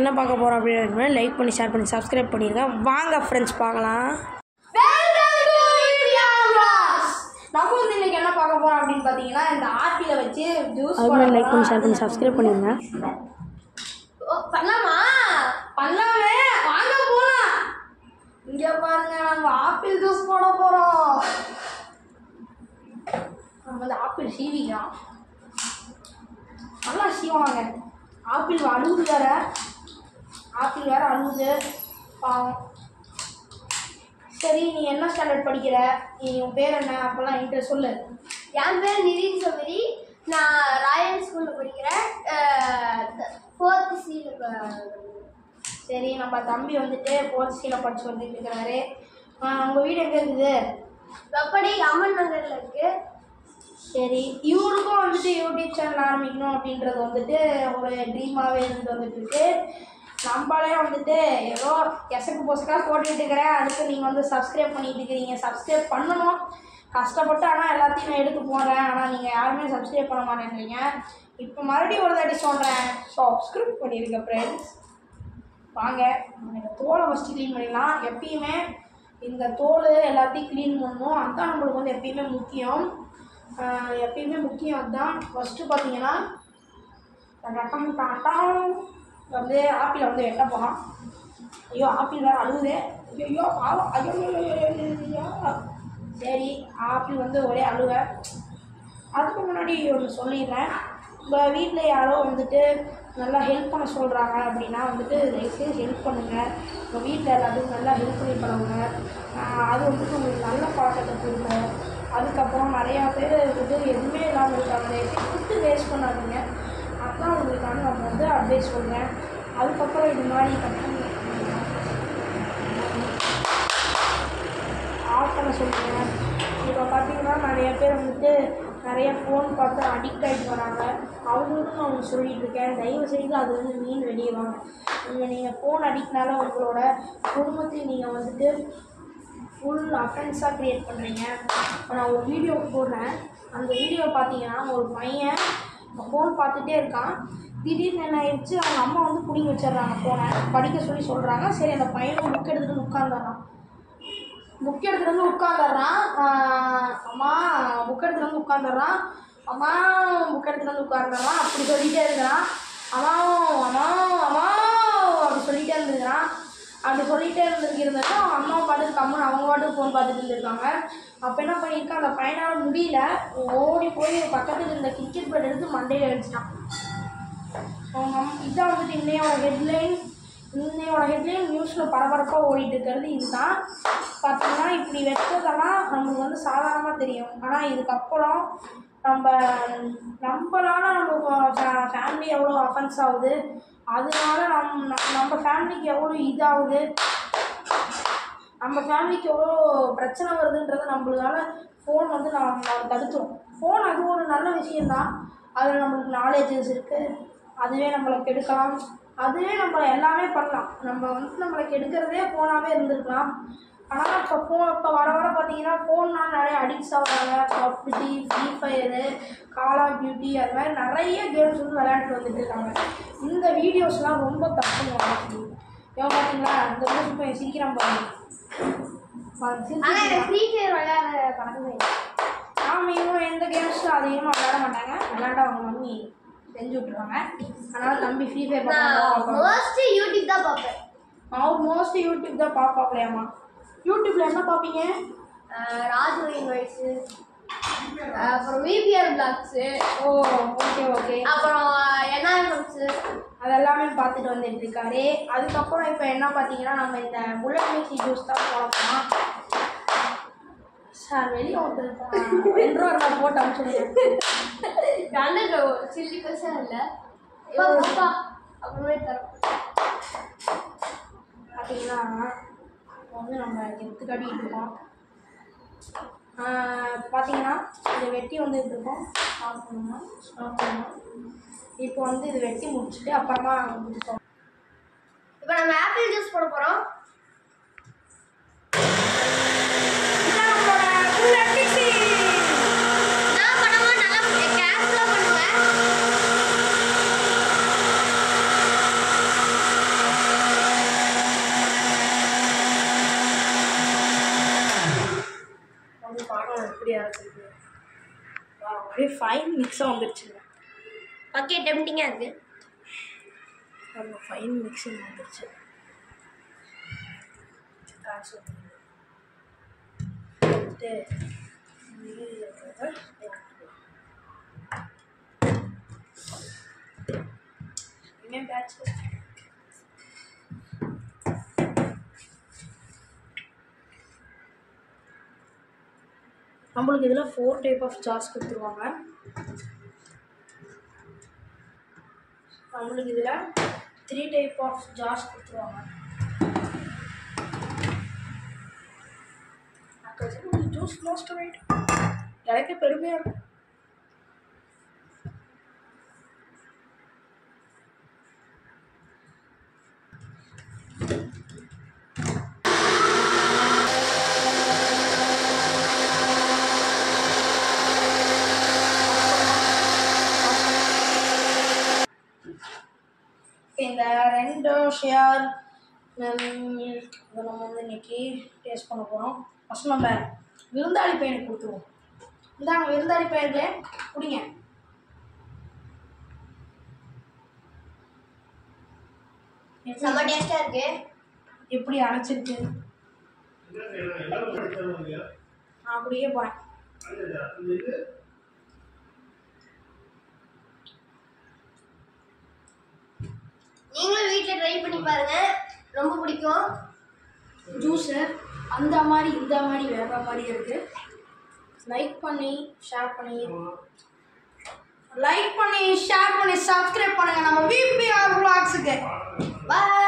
என்ன பார்க்க போகிறோம் அப்படின்னு லைக் பண்ணி ஷேர் பண்ணி சப்ஸ்கிரைப் பண்ணிடுங்க வாங்க ஃப்ரெண்ட்ஸ் பார்க்கலாம் நம்ம வந்து இன்னைக்கு என்ன பார்க்க போறோம் அப்படின்னு பார்த்தீங்கன்னா இந்த ஆப்பிள வச்சு ஜூஸ் அதுக்கு லைக் பண்ணி ஷேர் பண்ணி சப்ஸ்கிரைப் பண்ணிடுங்க பண்ணலாமா பண்ணலாமே வாங்க போலாம் இங்க பாருங்க நம்ம ஆப்பிள் ஜூஸ் போட போறோம் நம்ம வந்து ஆப்பிள் சீவிக்கலாம் நல்லா சீவனாங்க ஆப்பிள் அழுகுது வேற ஆப்பிள் வேற அழுகுது பாவம் சரி நீ என்ன ஸ்டாண்டர்ட் படிக்கிற நீ உன் பேர் என்ன அப்பெல்லாம் என்கிட்ட சொல்லு என் பேர் நிதின் சௌதரி நான் ராயல் ஸ்கூலில் படிக்கிறேன் ஃபோர்த்து சியில் சரி நம்ம தம்பி வந்துட்டு ஃபோர்த் சீல படிச்சு வந்துட்டு இருக்கிறாரு உங்கள் வீடு எங்கே இருக்குது வெப்படை அம்மன் நகரில் இருக்குது சரி இவருக்கும் வந்துட்டு யூடியூப் சேனல் ஆரம்பிக்கணும் அப்படின்றது வந்துட்டு ஒரு ட்ரீமாகவே இருந்து வந்துட்டு இருக்கு நம்மளே வந்துட்டு ஏதோ எசக்கு பொசக்கா போட்டுக்கிட்டு இருக்கிறேன் அதுக்கு நீங்கள் வந்து சப்ஸ்கிரைப் பண்ணிட்டு இருக்கிறீங்க சப்ஸ்கிரைப் பண்ணணும் கஷ்டப்பட்டு ஆனால் எல்லாத்தையும் நான் எடுத்து போடுறேன் ஆனால் நீங்கள் யாருமே சப்ஸ்கிரைப் பண்ண மாட்டேங்கிறீங்க இப்போ மறுபடியும் ஒரு தாட்டி சொல்கிறேன் சப்ஸ்கிரைப் பண்ணியிருக்க ஃப்ரெண்ட்ஸ் வாங்க நம்ம இந்த தோலை ஃபஸ்ட்டு க்ளீன் பண்ணிடலாம் எப்பயுமே இந்த தோல் எல்லாத்தையும் க்ளீன் பண்ணணும் அதுதான் நம்மளுக்கு வந்து எப்பயுமே முக்கியம் ஆஹ் எப்பயுமே முக்கியம் அதுதான் ஃபஸ்ட்டு பார்த்தீங்கன்னா டட்டம் டாட்டம் வந்து ஆப்பிளை வந்து வெட்ட போகலாம் ஐயோ ஆப்பிள் வேறு அழுகுதே ஐயோ பாவம் ஐயோ ஐயோ, ஐயோ, ஐயோ, ஐயோ, ஐயோ. சரி ஆப்பிள் வந்து ஒரே அழுக அதுக்கு முன்னாடி ஒன்று சொல்லிடுறேன் உங்கள் வீட்டில் யாரோ வந்துட்டு நல்லா ஹெல்ப் பண்ண சொல்கிறாங்க அப்படின்னா வந்துட்டு தயவுசெய்து ஹெல்ப் பண்ணுங்கள் உங்கள் வீட்டில் எல்லாத்துக்கும் நல்லா ஹெல்ப் பண்ணி பழகுங்க ஆஹ் அது வந்துட்டு உங்களுக்கு நல்ல பழக்கத்தை கொடுக்கும் அதுக்கப்புறம் நிறையா பேர் வந்துட்டு எதுவுமே இல்லாமல் இருக்காங்க தயவுசெய்து ஃபுட்டு வேஸ்ட் பண்ணாதீங்க அதுதான் உங்களுக்கான நம்ம வந்து அட்வைஸ் சொல்கிறேன் அதுக்கப்புறம் இது மாதிரி கம்பெனி ஆஃப் பண்ண சொல்லுங்க இப்போ பார்த்தீங்கன்னா நிறைய பேர் வந்துட்டு நிறைய ஃபோன் பார்த்து அடிக்ட் ஆகிட்டு வராங்க அவங்களுக்கும் நான் உங்களுக்கு சொல்லிட்டு இருக்கேன் தயவு செய்து அது வந்து மீன் வெளியே வாங்க நீங்கள் நீங்கள் ஃபோன் அடிக்ட்னால உங்களோட குடும்பத்தையும் நீங்கள் வந்துட்டு ஃபுல் அஃபென்ஸாக க்ரியேட் பண்ணுறீங்க இப்போ நான் ஒரு வீடியோ போடுறேன் அந்த வீடியோ பார்த்தீங்கன்னா ஒரு பையன் ஃபோன் பார்த்துட்டே இருக்கான் திடீர்னு என்ன ஆயிடுச்சு அவங்க அம்மா வந்து பிடிங்கி வச்சிடுறாங்க ஃபோனை படிக்க சொல்லி சொல்கிறாங்க சரி அந்த பையனும் புக் எடுத்துகிட்டு உட்காந்துடுறான் புக் எடுத்துட்டு வந்து உட்காந்துடுறான் அம்மா புக் எடுத்துட்டு வந்து உட்காந்துடுறான் அம்மா புக் எடுத்துட்டு வந்து உட்காந்துடுறான் அப்படி சொல்லிட்டே இருக்கிறான் அம்மா அம்மா அம்மா அப்படி சொல்லிட்டே இருந்துக்கிறான் அப்படி சொல்லிட்டே இருந்திருக்கிறதுக்கும் அவங்க அம்மா பாட்டுக்கு கம்முன்னு அவங்க பாட்டுக்கு ஃபோன் பார்த்துட்டு இருந்திருக்காங்க அப்போ என்ன பண்ணியிருக்கான் அந்த பையனால் முடியல ஓடி போய் பக்கத்தில் இருந்த கிரிக்கெட் பேட் எடுத்து மண்டையில் அடிச்சிட்டான் அவங்க அம் இதான் வந்துட்டு இன்னையோட ஹெட்லைன் இன்னையோட ஹெட்லைன் நியூஸில் பரபரப்பாக ஓடிட்டு இருக்கிறது இதுதான் பார்த்தீங்கன்னா இப்படி வெட்டதெல்லாம் நமக்கு வந்து சாதாரணமாக தெரியும் ஆனால் இதுக்கப்புறம் நம்ம நம்மளால நம்ம ஃபேமிலி எவ்வளோ அஃபென்ஸ் ஆகுது அதனால நம் நம்ம- நம்ம ஃபேமிலிக்கு எவ்வளோ இதாகுது நம்ம ஃபேமிலிக்கு எவ்வளோ பிரச்சனை வருதுன்றதை நம்மளால ஃபோன் வந்து நம்ம நம்ம தடுத்துரும் ஃபோன் அது ஒரு நல்ல விஷயந்தான் அதில் நம்மளுக்கு நாலேஜஸ் இருக்குது அதுவே நம்மளை கெடுக்கலாம் அதுவே நம்மளை எல்லாமே பண்ணலாம் நம்ம வந்து நம்மளை கெடுக்கிறதே ஃபோனாகவே இருந்திருக்கலாம் ஆனால் இப்போ ஃபோன் இப்போ வர வர பார்த்தீங்கன்னா ஃபோன்னால் நிறைய அடிக்ட்ஸ் ஆகுறாங்க PUBG Free Fire Call of Duty அது மாதிரி நிறைய கேம்ஸ் வந்து விளையாண்டுட்டு வந்துட்டு இருக்காங்க இந்த வீடியோஸ்லாம் ரொம்ப தப்புங்க இவன் பார்த்தீங்களா இந்த நியூஸ் இப்போ சிரிக்கிறான் பாருங்க பாருங்க, ஆனால் சிரிச்சிட்டு எனக்கு ஃப்ரீ ஃபயர் விளையாட பழக்கமே இல்லை ஆமாம் இவங்க எந்த கேம்ஸும் அதிகமாக விளையாட மாட்டாங்க விளையாண்டா அவங்க மம்மி செஞ்சு விட்ருவாங்க அதனால் தம்பி ஃப்ரீ ஃபயர் நான் பார்ப்பாங்க மோஸ்ட்லி யூடியூப் தான் பார்ப்பேன் அவர் மோஸ்ட்லி யூடியூப் தான் பார்ப்பாப்லையாம்மா யூடியூப்பில் என்ன பார்ப்பீங்க அஹ் ராஜுவின் வயசு அப்புறம் விபிஆர் பிளாக்ஸு ஓ ஓகே ஓகே அப்புறம் என்ஆர்எம்ஸு அதெல்லாமே பார்த்துட்டு வந்துட்டு இருக்காரு அதுக்கப்புறம் இப்போ என்ன பார்த்தீங்கன்னா நம்ம இந்த புல்லட் மிக்சி ஜூஸ் தான் போடலாம் சார் வெளியே ஒருத்தர் ரெண்டு ரூபா இருந்தால் போட்டு அனுப்பிச்சுடுங்க கண்ணுக்கு சில்லி பைசா இல்லை இப்போ அப்பா அப்புறமே தரோம் பார்த்தீங்கன்னா இப்போ வந்து நம்ம கெத்து கட்டிகிட்டு இருக்கோம் ஆஹ் பார்த்தீங்கன்னா இதை வெட்டி வந்துட்டு இருக்கோம் ஸ்டாப் பண்ணணும் ஸ்டாப் பண்ணணும் இப்போ வந்து இது வெட்டி முடிச்சுட்டு அப்புறமா முடிச்சோம் இப்போ நம்ம ஆப்பிள் ஜூஸ் போட போகிறோம் இதான் நம்மளோட bullet mixie. நான் பண்ணுவேன் நல்லா கேர்ஃபுல்லாக பண்ணுவேன் அப்படியே ஃபைன் மிக்ஸாக வந்துருச்சுங்க ஓகே டெம்டிங்காக இருக்கு அந்த ஃபைன் மிக்சிங் வந்துருச்சு ட்ரான்ஸ்ஃபர் பண்ணிட்டு இது இருக்கிறத இனிமேல் பேட்ச் நம்மளுக்கு இதில் ஃபோர் டைப் ஆஃப் ஜார்ஸ் கொடுத்துருவாங்க நம்மளுக்கு இதில் த்ரீ டைப் ஆஃப் ஜார்ஸ் கொடுத்துருவாங்க ஜூஸ் க்ளோஸ் டு ரைட் எனக்கு பெருமையாக இருக்கும் இந்த ரெண்டு ஷேர் மில்க் இதை நம்ம வந்து இன்னைக்கு டேஸ்ட் பண்ண போகிறோம் ஃபஸ்ட் நம்ம விருந்தாளி பையனுக்கு கொடுத்துருவோம் இந்தாங்க விருந்தாளி பையனுக்கு குடிங்க செம்ம டேஸ்ட்டாக இருக்கு எப்படி அடைச்சிருக்கு அப்படியே போகிறேன் நீங்களும் வீட்டில் ட்ரை பண்ணி பாருங்க ரொம்ப பிடிக்கும் ஜூஸு அந்த மாதிரி இந்த மாதிரி வேற மாதிரி இருக்கு லைக் பண்ணி ஷேர் பண்ணி லைக் பண்ணி ஷேர் பண்ணி சப்ஸ்கிரைப் பண்ணுங்க நம்ம விபிஆர் vlogsக்கு பாய்